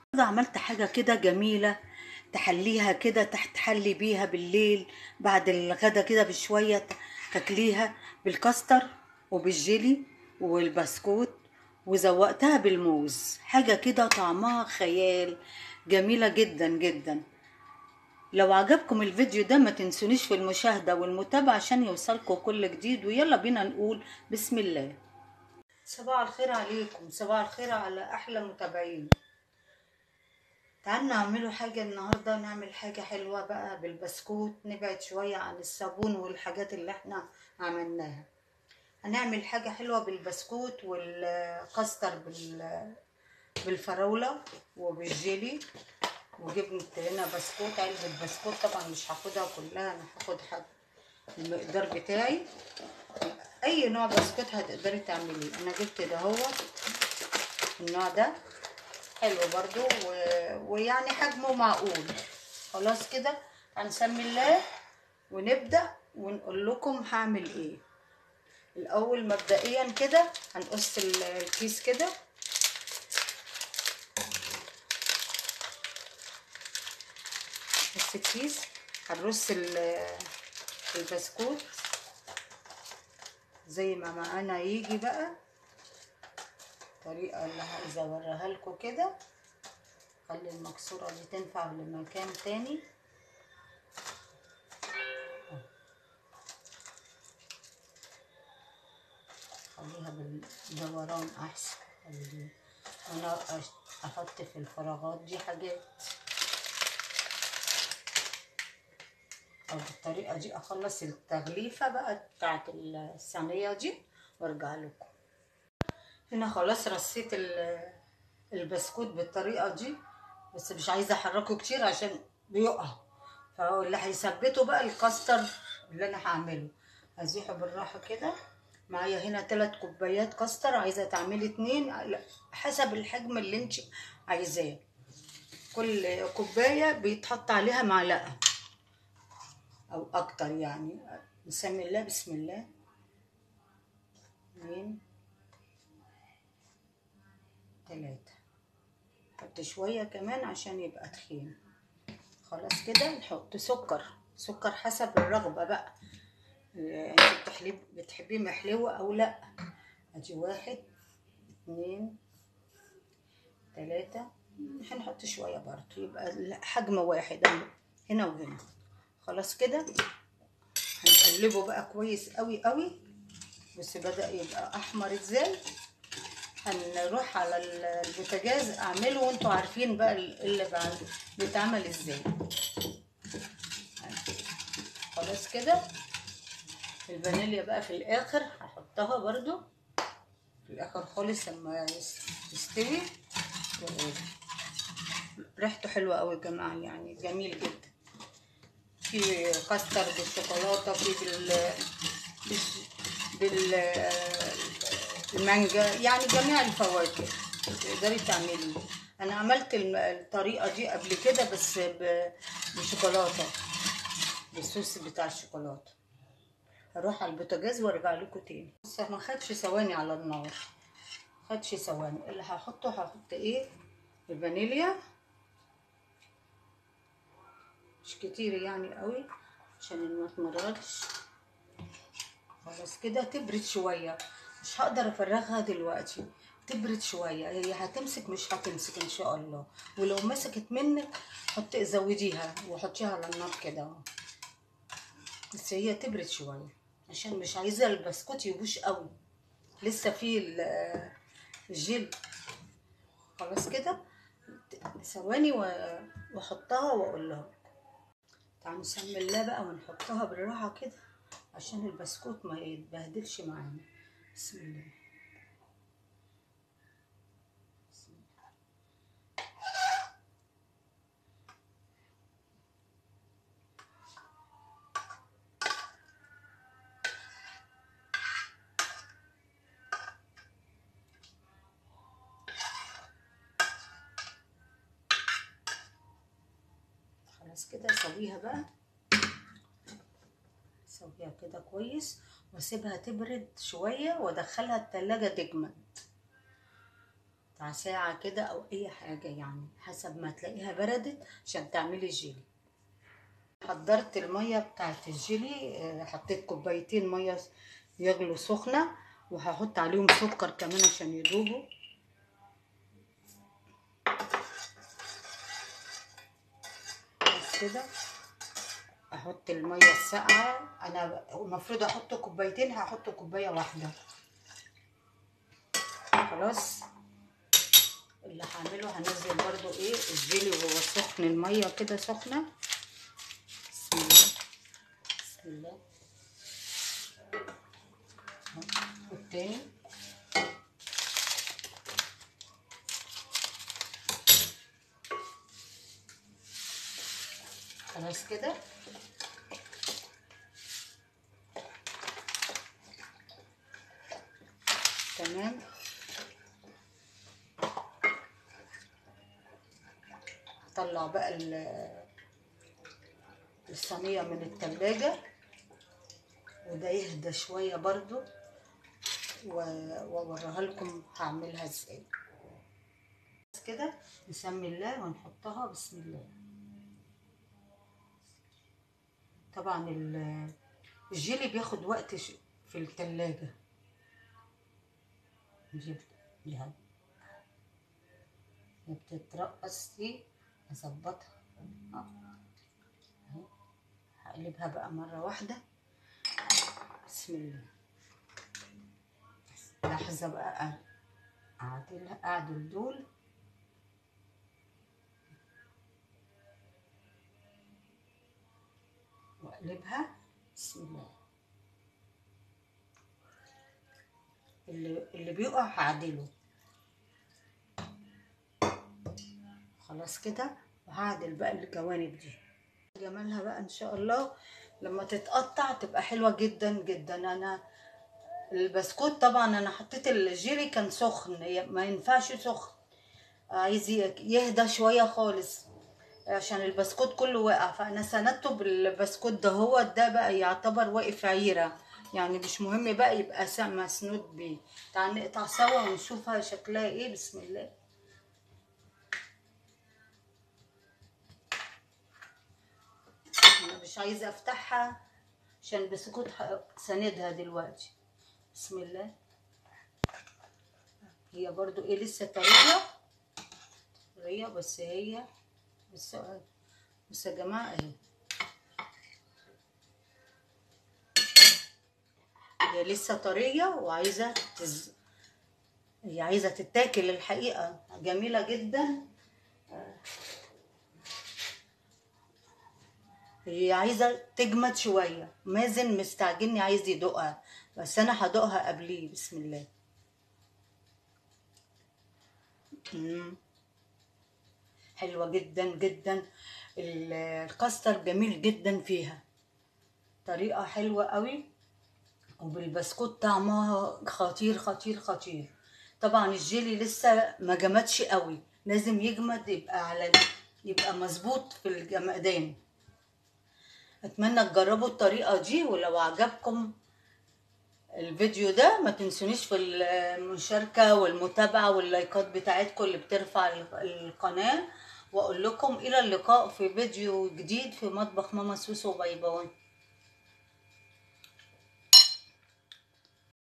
النهارده عملت حاجة كده جميلة تحليها كده تحت تحلي بيها بالليل بعد الغدا كده بشوية ت- تاكليها بالكاستر وبالجيلي والبسكوت وزوقتها بالموز حاجة كده طعمها خيال جميلة جدا جدا لو عجبكم الفيديو ده ما تنسونيش في المشاهدة والمتابعة عشان يوصلكم كل جديد ويلا بينا نقول بسم الله صباح الخير عليكم صباح الخير على أحلى متابعين تعالوا نعملوا حاجة النهاردة نعمل حاجة حلوة بقى بالبسكوت نبعد شوية عن الصابون والحاجات اللي احنا عملناها هنعمل حاجة حلوة بالبسكوت والكاستر بال بالفراولة وبالجيلي وجبت هنا بسكوت علبة بسكوت طبعا مش هاخدها كلها انا هاخد حد المقدار بتاعي اي نوع بسكوت هتقدري تعمليه انا جبت دهوت النوع ده حلو برضو و... ويعني حجمه معقول خلاص كده هنسمي الله ونبدأ ونقول لكم هعمل ايه الاول مبدئيا كده هنقص ال- الكيس كده نص الكيس هنرص ال- البسكوت زي ما معانا يجي بقى الطريقة اللي عايزة اوريها لكم كده خلي المكسورة دي تنفع لمكان تاني خليها بالدوران احسن خلي- انا أش- احط في الفراغات دي حاجات او بالطريقة دي اخلص التغليفة بقى بتاعت الصينية دي وارجع لكم هنا خلاص رصيت ال- البسكوت بالطريقة دي بس مش عايزة احركه كتير عشان بيقع فاللي هيثبته بقى الكاستر اللي انا هعمله هزيحه بالراحة كده معايا هنا تلات كوبايات كاستر عايزة تعملي اتنين على حسب الحجم اللي انت عايزاه كل كوباية بيتحط عليها معلقة او اكتر يعني نسمي الله بسم الله اتنين تلاتة حط شوية كمان عشان يبقى تخين خلاص كده نحط سكر سكر حسب الرغبة بقى إيه، انت بتحلي بتحبيه محلو او لا ادي واحد اتنين تلاتة هنحط شوية برضه يبقى حجم واحد أهو، هنا وهنا خلاص كده هنقلبه بقى كويس قوي قوي بس بدأ يبقى احمر ازاي هنروح على ال- البوتاجاز اعمله وانتوا عارفين بقى اللي بعد بيتعمل ازاي خلاص كده الفانيليا بقى في الاخر هحطها برضو في الاخر خالص لما يس- يستوي و- ريحته حلوه قوي يا جماعه يعني جميل جدا في كاستر بالشوكولاته في بال بال المانجا يعني جميع الفواكه تقدري تعملي انا عملت الم- الطريقه دي قبل كده بس ب- بشوكولاته بالصوص بتاع الشوكولاته هروح على البوتاجاز وارجع لكم تاني بس ما خدش ثواني على النار خدش ثواني اللي هحطه هحط ايه الفانيليا مش كتير يعني قوي عشان ما تمررش خلاص كده تبرد شوية مش هقدر افرغها دلوقتي تبرد شوية هي هتمسك مش هتمسك ان شاء الله ولو مسكت منك حطي زوديها وحطيها على النار كده اهو. بس هي تبرد شوية عشان مش عايزة البسكوت يبوش قوي لسه فيه ال- الجيل خلاص كده ثواني و- واحطها واقول لها تعالوا نسمي الله بقى ونحطها بالراحة كده عشان البسكوت ما يتبهدلش معانا بسم الله بسم الله. خلاص كده اسويها بقى اسويها كده كويس واسيبها تبرد شوية وادخلها التلاجة تجمد بتاع ساعة كده أو أي حاجة يعني حسب ما تلاقيها بردت عشان تعملي الجيلي حضرت المية بتاعت الجيلي آه، حطيت كوبايتين مية يغلوا سخنة وهحط عليهم سكر كمان عشان يدوبوا بس كده احط الميه الساقعه انا المفروض احط كوبايتين هحط كوبايه واحده خلاص اللي هعمله هنزل برضو ايه الجيلي وهو سخن الميه كده سخنه بسم الله بسم الله والتاني خلاص كده تمام هطلع بقى ال- الصينية من التلاجة وده يهدى شوية برضو و- واوريها لكم هعملها ازاي بس كده نسمي الله ونحطها بسم الله طبعا ال- الجيلي بياخد وقت ش- في التلاجة نجيب دي هاي هي بتترقص دي اظبطها اه اهي هقلبها بقى مرة واحدة بسم الله لحظة بقى اعدلها اعدل دول واقلبها بسم الله اللي اللي بيقع هعدله خلاص كده وهعدل بقى الجوانب دي جمالها بقى ان شاء الله لما تتقطع تبقى حلوة جدا جدا انا البسكوت طبعا انا حطيت الجيلي كان سخن ي- ما ينفعش سخن عايز ي- يهدى شوية خالص عشان البسكوت كله واقع فانا سندته بالبسكوت ده هو ده بقى يعتبر واقف عيرة يعني مش مهم بقى يبقى سا- مسنود بيه تعال نقطع سوا ونشوفها شكلها ايه بسم الله انا مش عايزه افتحها عشان البسكوت ح- ساندها دلوقتي بسم الله هي برضو ايه لسه طريه طريه بس هي بس بس يا جماعه اهي هي لسه طريه وعايزه تز... هي عايزه تتاكل الحقيقه جميله جدا هي عايزه تجمد شويه مازن مستعجلني عايز يدوقها بس انا هدوقها قبليه بسم الله مم. حلوه جدا جدا ال- الكاستر جميل جدا فيها طريقه حلوه قوي وبالبسكوت طعمها خطير خطير خطير طبعا الجيلي لسه ما جمدش قوي لازم يجمد يبقى على يبقى مظبوط في الجمدان اتمنى تجربوا الطريقه دي ولو عجبكم الفيديو ده ما تنسونيش في المشاركة والمتابعة واللايكات بتاعتكم اللي بترفع القناة واقول لكم الى اللقاء في فيديو جديد في مطبخ ماما سوسو باي باي